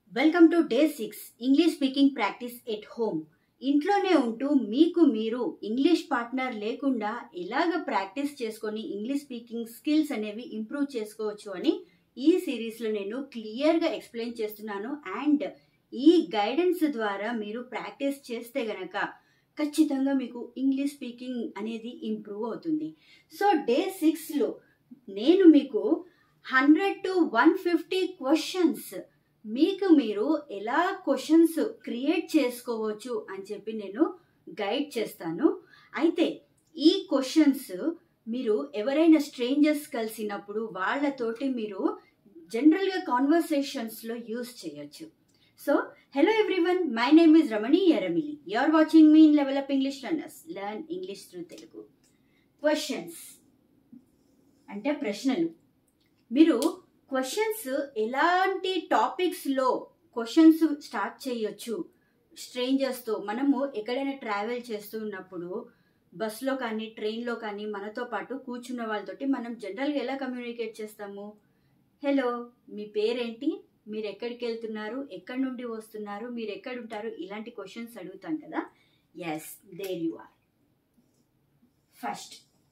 welcome to day six English speaking practice at home ఇంట్లోనే ఉంటూ మీకు మీరు ఇంగ్లీష్ పార్ట్నర్ లేకుండా ఎలాగ ప్రాక్టీస్ చేసుకొని ఇంగ్లీష్ స్పీకింగ్ స్కిల్స్ అనేవి ఇంప్రూవ్ చేసుకోవచ్చు అని ఈ సిరీస్లో నేను క్లియర్గా ఎక్స్ప్లెయిన్ చేస్తున్నాను అండ్ ఈ గైడెన్స్ ద్వారా మీరు ప్రాక్టీస్ చేస్తే గనక ఖచ్చితంగా మీకు ఇంగ్లీష్ స్పీకింగ్ అనేది ఇంప్రూవ్ అవుతుంది సో డే సిక్స్లో నేను మీకు hundred to one fifty questions మీకు మీరు ఎలా క్వశ్చన్స్ క్రియేట్ చేసుకోవచ్చు అని చెప్పి నేను గైడ్ చేస్తాను అయితే ఈ క్వశ్చన్స్ మీరు ఎవరైనా స్ట్రేంజర్స్ కలిసినప్పుడు వాళ్ళతోటి మీరు జనరల్గా కాన్వర్సేషన్స్లో యూస్ చేయొచ్చు so hello everyone my name is Ramani Eramili you are watching me in level up English learners learn English through Telugu questions అంటే ప్రశ్నలు మీరు క్వశ్చన్స్ ఎలాంటి టాపిక్స్లో క్వశ్చన్స్ స్టార్ట్ చేయొచ్చు స్ట్రేంజర్స్తో మనము ఎక్కడైనా ట్రావెల్ చేస్తూ ఉన్నప్పుడు బస్లో కానీ ట్రైన్లో కానీ మనతో పాటు కూర్చున్న వాళ్ళతోటి మనం జనరల్గా ఎలా కమ్యూనికేట్ చేస్తాము హలో మీ పేరేంటి మీరు ఎక్కడికి వెళ్తున్నారు ఎక్కడి నుండి వస్తున్నారు మీరు ఎక్కడ ఉంటారు ఇలాంటి క్వశ్చన్స్ అడుగుతాం కదా yes there you are first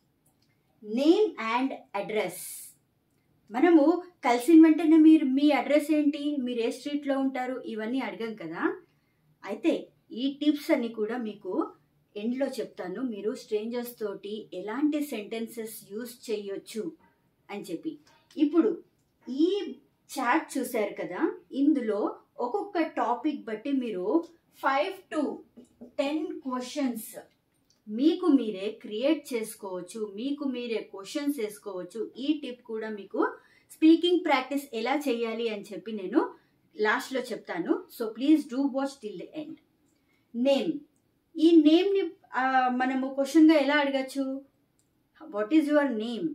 name and address మనము కలిసిన వెంటనే మీరు మీ అడ్రస్ ఏంటి మీరు ఏ స్ట్రీట్లో ఉంటారు ఇవన్నీ అడగం కదా అయితే ఈ టిప్స్ అన్ని కూడా మీకు ఎండ్లో చెప్తాను మీరు స్ట్రేంజర్స్ తోటి ఎలాంటి సెంటెన్సెస్ యూస్ చేయొచ్చు అని చెప్పి ఇప్పుడు ఈ చాట్ చూశారు కదా ఇందులో ఒక్కొక్క టాపిక్ బట్టి మీరు ఫైవ్ టు టెన్ క్వశ్చన్స్ మీకు మీరే క్రియేట్ చేసుకోవచ్చు మీకు మీరే క్వశ్చన్స్ వేసుకోవచ్చు ఈ టిప్ కూడా మీకు స్పీకింగ్ ప్రాక్టీస్ ఎలా చేయాలి అని చెప్పి నేను లాస్ట్లో చెప్తాను so please do watch till the end name ఈ నేమ్ని మనము క్వశ్చన్గా ఎలా అడగచ్చు what is your name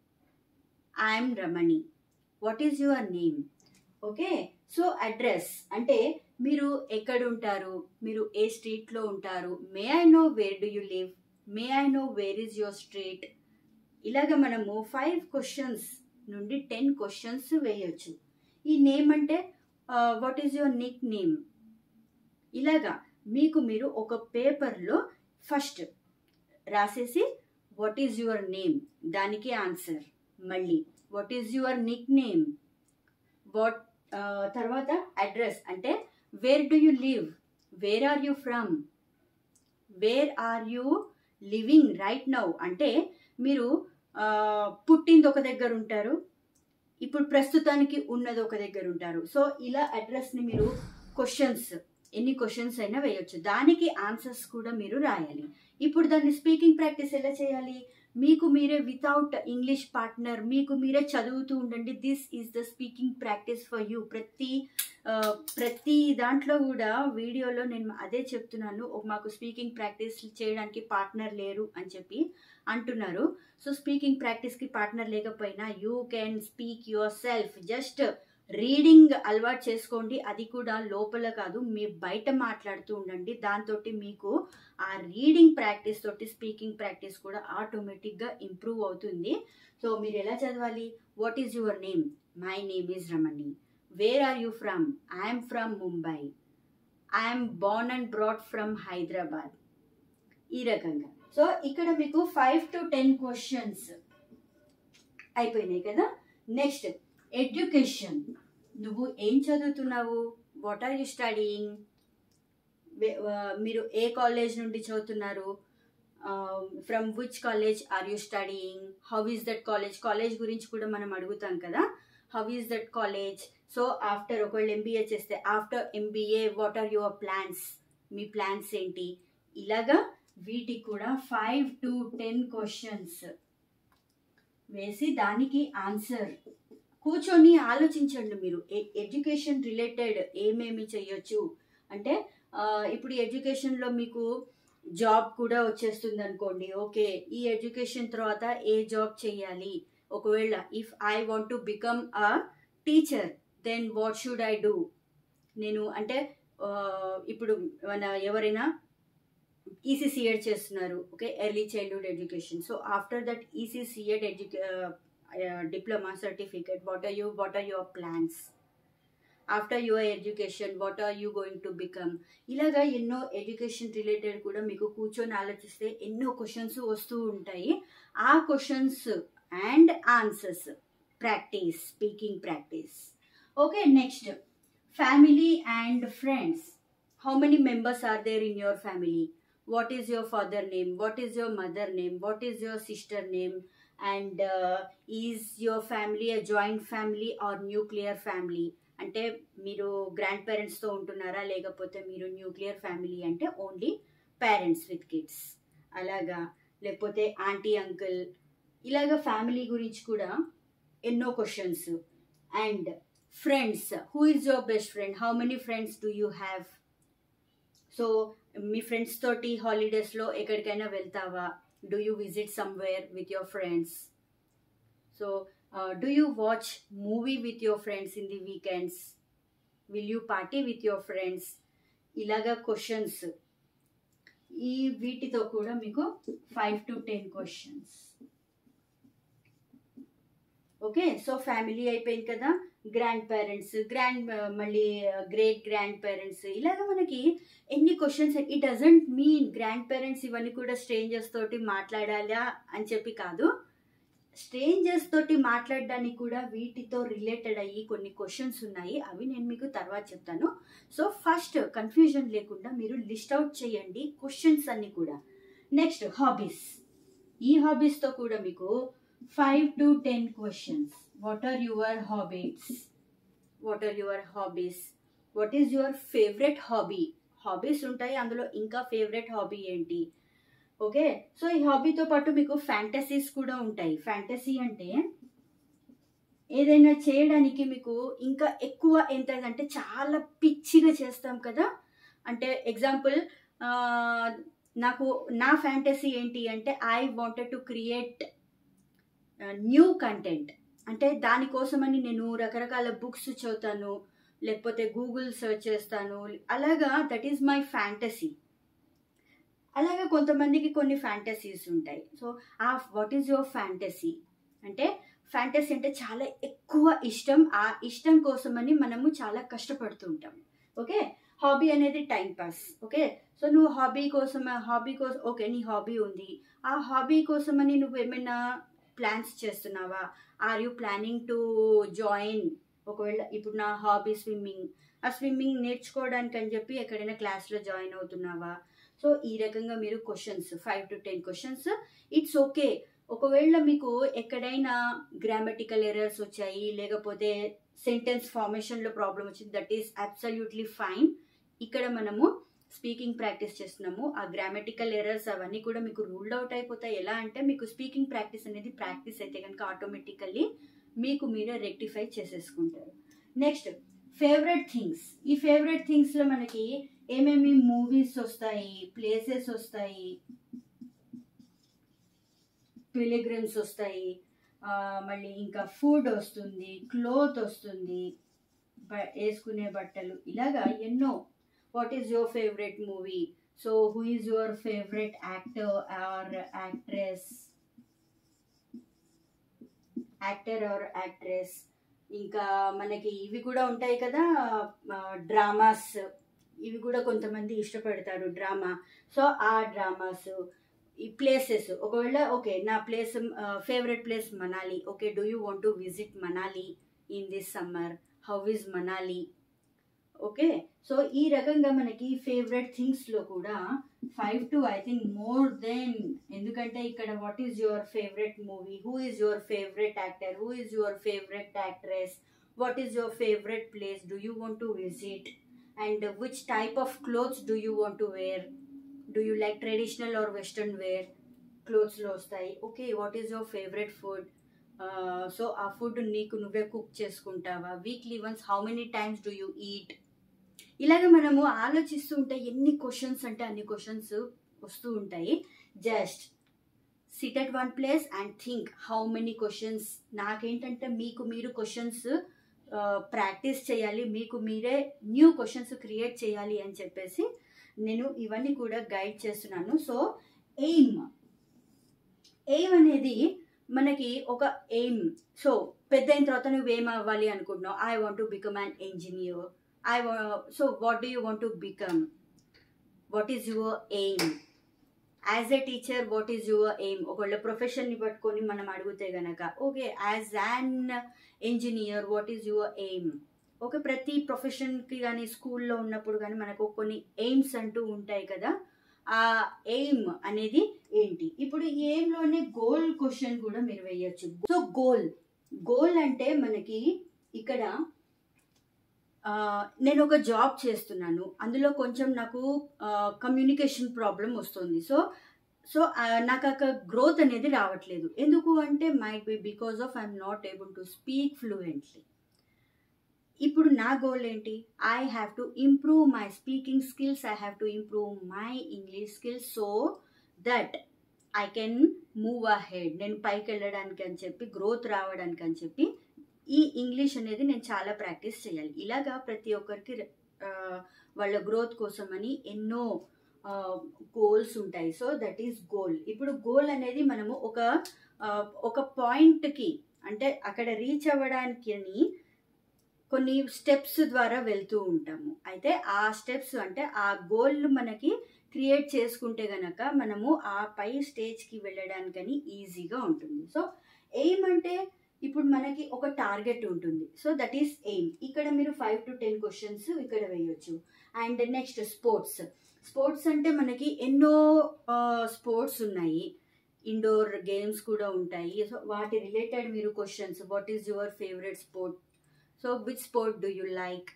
I'm Ramani what is your name okay so address అంటే మీరు ఎక్కడ ఉంటారు మీరు ఏ స్ట్రీట్లో ఉంటారు may I know where do you live may I know where is your street ఇలాగ మనము ఫైవ్ క్వశ్చన్స్ నుండి టెన్ క్వశ్చన్స్ వేయొచ్చు ఈ నేమ్ అంటే what is your nick name ఇలాగా మీకు మీరు ఒక పేపర్లో ఫస్ట్ రాసేసి వాట్ ఈజ్ యువర్ నేమ్ దానికి ఆన్సర్ మళ్ళీ what is your nick name what తర్వాత అడ్రస్ అంటే where do you live where are you from where are you living right now అంటే మీరు పుట్టింది ఒక దగ్గర ఉంటారు ఇప్పుడు ప్రస్తుతానికి ఉన్నది ఒక దగ్గర ఉంటారు సో ఇలా అడ్రస్ని మీరు క్వశ్చన్స్ ఎన్ని క్వశ్చన్స్ అయినా వేయొచ్చు దానికి ఆన్సర్స్ కూడా మీరు రాయాలి ఇప్పుడు దాన్ని స్పీకింగ్ ప్రాక్టీస్ ఎలా చేయాలి మీకు మీరే వితౌట్ ఇంగ్లీష్ పార్ట్నర్ మీకు మీరే చదువుతూ ఉండండి this is the speaking practice for you ప్రతి ప్రతి దాంట్లో కూడా వీడియోలో నేను అదే చెప్తున్నాను మాకు స్పీకింగ్ ప్రాక్టీస్ చేయడానికి పార్ట్నర్ లేరు అని చెప్పి అంటున్నారు సో స్పీకింగ్ ప్రాక్టీస్కి పార్ట్నర్ లేకపోయినా you can speak yourself just reading అలవాటు చేసుకోండి అది కూడా లోపల కాదు మీ బయట మాట్లాడుతూ ఉండండి దాంతో మీకు ఆ రీడింగ్ ప్రాక్టీస్ తోటి స్పీకింగ్ ప్రాక్టీస్ కూడా ఆటోమేటిక్గా ఇంప్రూవ్ అవుతుంది సో మీరు ఎలా చదవాలి what is your name my name is Ramani where are you from I'm from Mumbai I'm born and brought from Hyderabad ఈ రకంగా సో ఇక్కడ మీకు ఫైవ్ టు టెన్ క్వశ్చన్స్ అయిపోయినాయి కదా నెక్స్ట్ ఎడ్యుకేషన్ నువ్వు ఏం చదువుతున్నావు వాట్ ఆర్ యూ స్టడీయింగ్ మీరు ఏ కాలేజ్ నుండి చదువుతున్నారు from which college are you studying how is that college college గురించి కూడా మనం అడుగుతాం కదా how is that college so after ఒకవేళ ఎంబీఏ చేస్తే after MBA what are your plans మీ ప్లాన్స్ ఏంటి ఇలాగా వీటికి కూడా ఫైవ్ టు టెన్ క్వశ్చన్స్ వేసి దానికి ఆన్సర్ కూర్చొని ఆలోచించండి మీరు ఎడ్యుకేషన్ రిలేటెడ్ ఏమేమి చేయొచ్చు అంటే ఇప్పుడు ఎడ్యుకేషన్లో మీకు జాబ్ కూడా వచ్చేస్తుంది అనుకోండి ఓకే ఈ ఎడ్యుకేషన్ తర్వాత ఏ జాబ్ చేయాలి ఒకవేళ if I want to become a teacher then what should I do నేను అంటే ఇప్పుడు మన ఎవరైనా ఈసీసీఎడ్ చేస్తున్నారు okay early childhood education so after that ECCEd ఎడ్యుకే diploma certificate what are you what are your plans after your education what are you going to become ఇలాగా ఎన్నో education related కూడా మీకు కూర్చొని ఆలోచిస్తే ఎన్నో క్వశ్చన్స్ వస్తూ ఉంటాయి ఆ questions and answers practice speaking practice okay next family and friends how many members are there in your family what is your father name what is your mother name what is your sister name and uh, is your family a joint family or nuclear family అంటే మీరు grand పేరెంట్స్తో ఉంటున్నారా లేకపోతే మీరు nuclear family అంటే only parents with kids అలాగా లేకపోతే aunty uncle ఇలాగ ఫ్యామిలీ గురించి కూడా ఎన్నో questions and friends who is your best friend how many friends do you have so మీ ఫ్రెండ్స్ తోటి హాలిడేస్లో ఎక్కడికైనా వెళ్తావా do you visit somewhere with your friends so do you watch movie with your friends in the weekends will you party with your friends ఇలాగా questions ఈ వీటితో కూడా మీకు five to ten questions okay so family అయిపోయింది కదా grandparents grand మళ్ళీ great grandparents ఇలాగ మనకి ఎన్ని questions it doesn't mean grandparents ఇవన్నీ కూడా స్ట్రేంజర్స్ తోటి మాట్లాడాలా అని చెప్పి కాదు స్ట్రేంజర్స్ తోటి మాట్లాడడానికి కూడా వీటితో రిలేటెడ్ అయ్యి కొన్ని క్వశ్చన్స్ ఉన్నాయి అవి నేను మీకు తర్వాత చెప్తాను సో ఫస్ట్ కన్ఫ్యూజన్ లేకుండా మీరు లిస్ట్ అవుట్ చేయండి క్వశ్చన్స్ అన్ని కూడా నెక్స్ట్ హాబీస్ ఈ హాబీస్తో కూడా మీకు five to ten questions what are your hobbies what are your hobbies what is your favourite hobby hobbies ఉంటాయి అందులో ఇంకా ఫేవరెట్ హాబీ ఏంటి ఓకే సో ఈ హాబీతో పాటు మీకు ఫ్యాంటసీస్ కూడా ఉంటాయి ఫ్యాంటసీ అంటే ఏదైనా చేయడానికి మీకు ఇంకా ఎక్కువ ఎంత అంటే చాలా పిచ్చిగా చేస్తాం కదా అంటే ఎగ్జాంపుల్ నాకు నా ఫ్యాంటసీ ఏంటి అంటే I wanted to create new content అంటే దానికోసమని నేను రకరకాల బుక్స్ చదువుతాను లేకపోతే గూగుల్ సెర్చ్ చేస్తాను అలాగా దట్ ఈస్ మై ఫ్యాంటసీ అలాగే కొంతమందికి కొన్ని ఫ్యాంటసీస్ ఉంటాయి సో ఆ వాట్ ఈజ్ యువర్ ఫ్యాంటసీ అంటే ఫ్యాంటసీ అంటే చాలా ఎక్కువ ఇష్టం ఆ ఇష్టం కోసమని మనము చాలా కష్టపడుతూ ఉంటాం ఓకే హాబీ అనేది టైం పాస్ ఓకే సో నువ్వు హాబీ కోసం హాబీ కోసం ఓకే నీ హాబీ ఉంది ఆ హాబీ కోసమని నువ్వు ఏమైనా ప్లాన్స్ చేస్తున్నావా are you planning to join ఒకవేళ ఇప్పుడు నా హాబీ స్విమ్మింగ్ ఆ స్విమ్మింగ్ నేర్చుకోవడానికి అని చెప్పి ఎక్కడైనా క్లాస్లో జాయిన్ అవుతున్నావా సో ఈ రకంగా మీరు questions five to ten questions it's okay ఒకవేళ మీకు ఎక్కడైనా గ్రామటికల్ ఎర్రర్స్ వచ్చాయి లేకపోతే సెంటెన్స్ ఫార్మేషన్లో ప్రాబ్లం వచ్చింది దట్ ఈస్ అబ్సల్యూట్లీ ఫైన్ ఇక్కడ మనము స్పీకింగ్ ప్రాక్టీస్ చేస్తున్నాము ఆ గ్రామటికల్ ఎర్రర్స్ అవన్నీ కూడా మీకు రూల్డ్ అవుట్ అయిపోతాయి ఎలా అంటే మీకు స్పీకింగ్ ప్రాక్టీస్ అనేది ప్రాక్టీస్ అయితే కనుక ఆటోమేటికల్లీ మీకు మీరే రెక్టిఫై చేసేసుకుంటారు నెక్స్ట్ ఫేవరెట్ థింగ్స్ ఈ ఫేవరెట్ థింగ్స్లో మనకి ఏమేమి మూవీస్ వస్తాయి ప్లేసెస్ వస్తాయి పిలిగ్రిమ్స్ వస్తాయి మళ్ళీ ఇంకా ఫుడ్ వస్తుంది క్లోత్ వస్తుంది వేసుకునే బట్టలు ఇలాగా ఎన్నో what is your favourite movie so who is your favourite actor or actress actor or actress ఇంకా మనకి ఇవి కూడా ఉంటాయి కదా డ్రామాస్ ఇవి కూడా కొంతమంది ఇష్టపడతారు డ్రామా సో ఆ డ్రామాస్ ఈ ప్లేసెస్ ఒకవేళ ఓకే నా place favourite place Manali okay do you want to visit Manali in this summer how is Manali okay so ఈ రకంగా మనకి ఫేవరెట్ థింగ్స్లో కూడా five to I think more than ఎందుకంటే ఇక్కడ what is your favourite movie who is your favourite actor who is your favourite actress what is your favourite place do you want to visit and which type of clothes do you want to wear do you like traditional or western wear క్లోత్స్లో వస్తాయి okay what is your favourite food so ఆ food నీకు నువ్వే cook చేసుకుంటావా weekly once how many times do you eat ఇలాగ మనము ఆలోచిస్తూ ఉంటే ఎన్ని క్వశ్చన్స్ అంటే అన్ని క్వశ్చన్స్ వస్తూ ఉంటాయి just sit at one place and think how many questions నాకేంటంటే మీకు మీరు క్వశ్చన్స్ ప్రాక్టీస్ చేయాలి మీకు మీరే న్యూ క్వశ్చన్స్ క్రియేట్ చేయాలి అని చెప్పేసి నేను ఇవన్నీ కూడా గైడ్ చేస్తున్నాను సో ఎయిమ్ ఎయిమ్ అనేది మనకి ఒక ఎయిమ్ సో పెద్ద అయిన తర్వాత నువ్వు ఏం అవ్వాలి అనుకుంటున్నావు I want to become an engineer I so what do you want to become what is your aim as a teacher what is your aim ఒకళ్ళ ప్రొఫెషన్ని పట్టుకొని మనం అడిగితే గనక okay as an engineer what is your aim okay ప్రతి ప్రొఫెషన్కి కానీ స్కూల్లో ఉన్నప్పుడు కానీ మనకు కొన్ని ఎయిమ్స్ అంటూ ఉంటాయి కదా ఆ ఎయిమ్ అనేది ఏంటి ఇప్పుడు ఈ ఎయిమ్లోనే గోల్ క్వశ్చన్ కూడా మీరు వేయచ్చు సో గోల్ గోల్ అంటే మనకి ఇక్కడ ఆ, నేను ఒక జాబ్ చేస్తున్నాను అందులో కొంచెం నాకు కమ్యూనికేషన్ ప్రాబ్లం వస్తుంది సో సో నాకు అక్కడ గ్రోత్ అనేది రావట్లేదు ఎందుకు అంటే might be because of I'm not able to speak fluently ఇప్పుడు నా గోల్ ఏంటి I have to improve my speaking skills I have to improve my English skills so that I can move ahead నేను పైకి వెళ్ళడానికి అని చెప్పి growth రావడానికి అని చెప్పి ఈ ఇంగ్లీష్ అనేది నేను చాలా ప్రాక్టీస్ చేయాలి ఇలాగా ప్రతి ఒక్కరికి ఆ, వాళ్ళ గ్రోత్ కోసమని ఎన్నో గోల్స్ ఉంటాయి సో దట్ ఈస్ గోల్ ఇప్పుడు గోల్ అనేది మనము ఒక ఆ, ఒక పాయింట్కి అంటే అక్కడ రీచ్ అవ్వడానికి అని కొన్ని స్టెప్స్ ద్వారా వెళ్తూ ఉంటాము అయితే ఆ స్టెప్స్ అంటే ఆ గోల్ మనకి క్రియేట్ చేసుకుంటే గనక మనము ఆ పై స్టేజ్కి వెళ్ళడానికని ఈజీగా ఉంటుంది సో ఎయిమ్ అంటే ఇప్పుడు మనకి ఒక టార్గెట్ ఉంటుంది సో దట్ ఈస్ ఎయిమ్ ఇక్కడ మీరు ఫైవ్ టు టెన్ క్వశ్చన్స్ ఇక్కడ వేయొచ్చు అండ్ నెక్స్ట్ స్పోర్ట్స్ స్పోర్ట్స్ అంటే మనకి ఎన్నో స్పోర్ట్స్ ఉన్నాయి ఇండోర్ గేమ్స్ కూడా ఉంటాయి సో వాటి రిలేటెడ్ మీరు questions what is your favourite sport so which sport do you like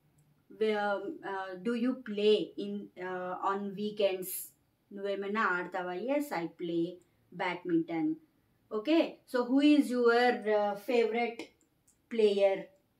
do you play in on weekends నువ్వేమైనా ఆడతావా yes I play badminton okay so who is your favourite player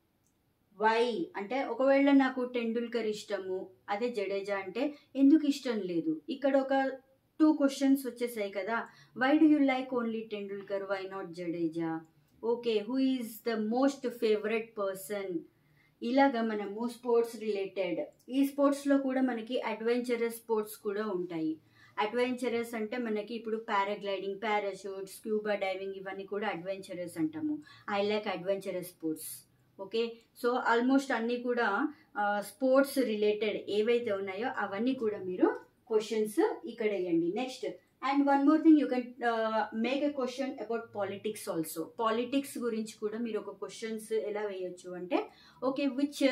why అంటే ఒకవేళ నాకు టెండూల్కర్ ఇష్టము అదే జడేజా అంటే ఎందుకు ఇష్టం లేదు ఇక్కడ ఒక టూ క్వశ్చన్స్ వచ్చేసాయి కదా why do you like only Tendulkar why not Jadeja okay who is the most favourite person ఇలాగా మనము స్పోర్ట్స్ రిలేటెడ్ ఈ స్పోర్ట్స్లో కూడా మనకి అడ్వెంచరస్ స్పోర్ట్స్ కూడా ఉంటాయి అడ్వెంచరస్ అంటే మనకి ఇప్పుడు పారాగ్లైడింగ్ పారాషూట్ స్క్యూబా డైవింగ్ ఇవన్నీ కూడా అడ్వెంచరస్ అంటాము I like adventurous sports okay so almost అన్నీ కూడా స్పోర్ట్స్ రిలేటెడ్ ఏవైతే ఉన్నాయో అవన్నీ కూడా మీరు క్వశ్చన్స్ ఇక్కడ వేయండి next and one more thing you can make a question about politics also politics గురించి కూడా మీరు ఒక క్వశ్చన్స్ ఎలా వేయొచ్చు అంటే okay which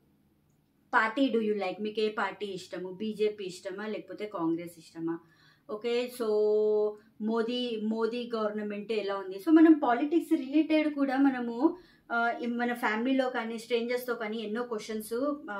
party do you like మీకు ఏ పార్టీ ఇష్టము బీజేపీ ఇష్టమా లేకపోతే కాంగ్రెస్ ఇష్టమా okay so Modi Modi government ఎలా ఉంది సో మనం పాలిటిక్స్ రిలేటెడ్ కూడా మనము ఆ, ఇం- మన ఫ్యామిలీలో కానీ స్ట్రేంజర్స్తో కానీ ఎన్నో క్వశ్చన్స్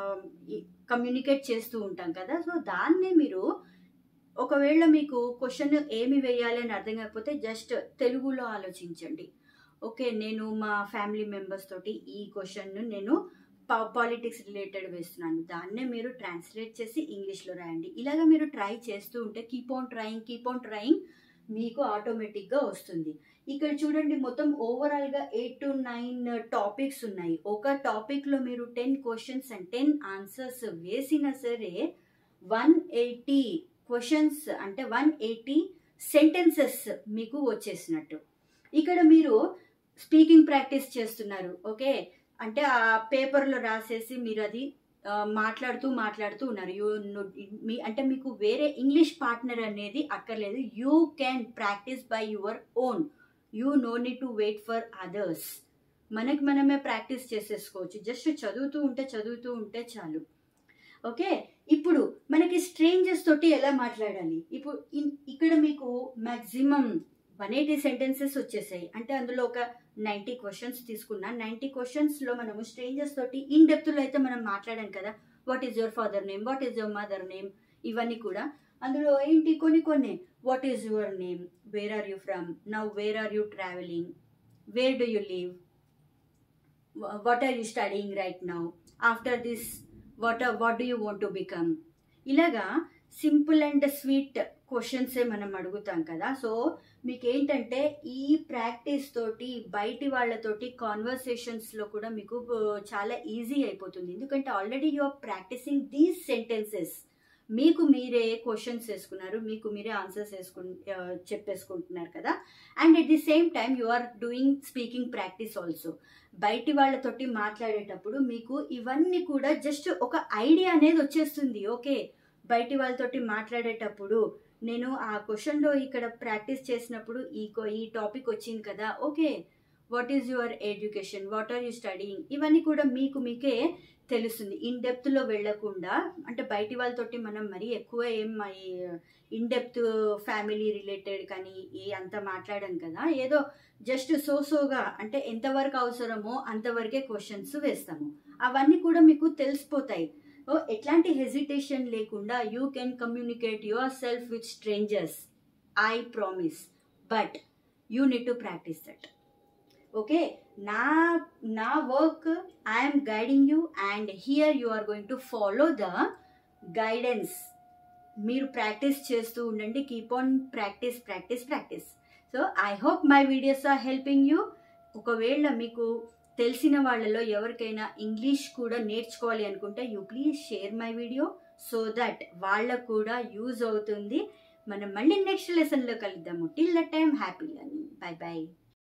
కమ్యూనికేట్ చేస్తూ ఉంటాం కదా సో దాన్నే మీరు ఒకవేళ మీకు క్వశ్చన్ ఏమి వేయాలి అని అర్థం కాకపోతే జస్ట్ తెలుగులో ఆలోచించండి ఓకే నేను మా ఫ్యామిలీ మెంబర్స్ తోటి ఈ క్వశ్చన్ను నేను పాలిటిక్స్ రిలేటెడ్ వేస్తున్నాను దాన్నే మీరు ట్రాన్స్లేట్ చేసి ఇంగ్లీష్లో రాయండి ఇలాగ మీరు ట్రై చేస్తూ ఉంటే keep on trying keep on trying మీకు ఆటోమేటిక్గా వస్తుంది ఇక్కడ చూడండి మొత్తం ఓవరాల్గా ఎయిట్ టు నైన్ టాపిక్స్ ఉన్నాయి ఒక టాపిక్లో మీరు ten questions and ten answers వేసినా సరే వన్ ఎయిటీ క్వశ్చన్స్ అంటే వన్ ఎయిటీ సెంటెన్సెస్ మీకు వచ్చేసినట్టు ఇక్కడ మీరు స్పీకింగ్ ప్రాక్టీస్ చేస్తున్నారు ఓకే అంటే ఆ పేపర్లో రాసేసి మీరు అది ఆ, మాట్లాడుతూ మాట్లాడుతూ ఉన్నారు యూ మీ అంటే మీకు వేరే ఇంగ్లీష్ పార్ట్నర్ అనేది అక్కర్లేదు you can practice by your own you no need to wait for others మనకి మనమే ప్రాక్టీస్ చేసేసుకోవచ్చు జస్ట్ చదువుతూ ఉంటే చదువుతూ ఉంటే చాలు ఓకే ఇప్పుడు మనకి స్ట్రేంజర్స్ తోటి ఎలా మాట్లాడాలి ఇప్పుడు ఇన్- ఇక్కడ మీకు మ్యాక్సిమం వన్ ఎయిటీ సెంటెన్సెస్ వచ్చేసాయి అంటే అందులో ఒక నైంటీ క్వశ్చన్స్ తీసుకున్నా నైంటీ క్వశ్చన్స్లో మనము స్ట్రేంజర్స్ తోటి ఇన్ డెప్త్లో అయితే మనం మాట్లాడాం కదా what is your father name what is your mother name ఇవన్నీ కూడా అందులో ఏంటి కొన్ని కొన్ని what is your name where are you from now where are you travelling where do you live what are you studying right now after this what what do you want to become ఇలాగా simple and sweet క్వశ్చన్సే మనం అడుగుతాం కదా so మీకు ఏంటంటే ఈ practice తోటి బయటి వాళ్ళతోటి కాన్వర్సేషన్స్లో కూడా మీకు uh, చాలా ఈజీ అయిపోతుంది ఎందుకంటే already you are practising these sentences మీకు మీరే క్వశ్చన్స్ వేసుకున్నారు మీకు మీరే ఆన్సర్స్ వేసుకు ఆ, చెప్పేసుకుంటున్నారు కదా and at the same time you are doing speaking practice also బయటి వాళ్ళతోటి మాట్లాడేటప్పుడు మీకు ఇవన్నీ కూడా జస్ట్ ఒక ఐడియా అనేది వచ్చేస్తుంది ఓకే బయటి వాళ్ళతోటి మాట్లాడేటప్పుడు నేను ఆ క్వశ్చన్లో ఇక్కడ ప్రాక్టీస్ చేసినప్పుడు ఈ కో- ఈ టాపిక్ వచ్చింది కదా okay what is your education what are you studying ఇవన్నీ కూడా మీకు మీకే తెలుస్తుంది ఇన్ డెప్త్లో వెళ్ళకుండా అంటే బయటి వాళ్ళతోటి మనం మరీ ఎక్కువ ఏం ఇన్ డెప్త్ ఫ్యామిలీ రిలేటెడ్ కానీ ఏ అంత మాట్లాడడం కదా ఏదో జస్ట్ సోసోగా అంటే ఎంతవరకు అవసరమో అంతవరకే క్వశ్చన్స్ వేస్తాము అవన్నీ కూడా మీకు తెలిసిపోతాయి ఓ ఎట్లాంటి హెజిటేషన్ లేకుండా you can communicate yourself with strangers I promise but you need to practise that okay నా నా work I'm guiding you and here you are going to follow the guidance మీరు ప్రాక్టీస్ చేస్తూ ఉండండి keep on practice practice practice so I hope my videos are helping you ఒకవేళ మీకు తెలిసిన వాళ్ళలో ఎవరికైనా ఇంగ్లీష్ కూడా నేర్చుకోవాలి అనుకుంటే you please share my video so that వాళ్ళకు కూడా యూజ్ అవుతుంది మనం మళ్ళీ నెక్స్ట్ లెసన్లో కలుద్దాము till the time happy learning bye by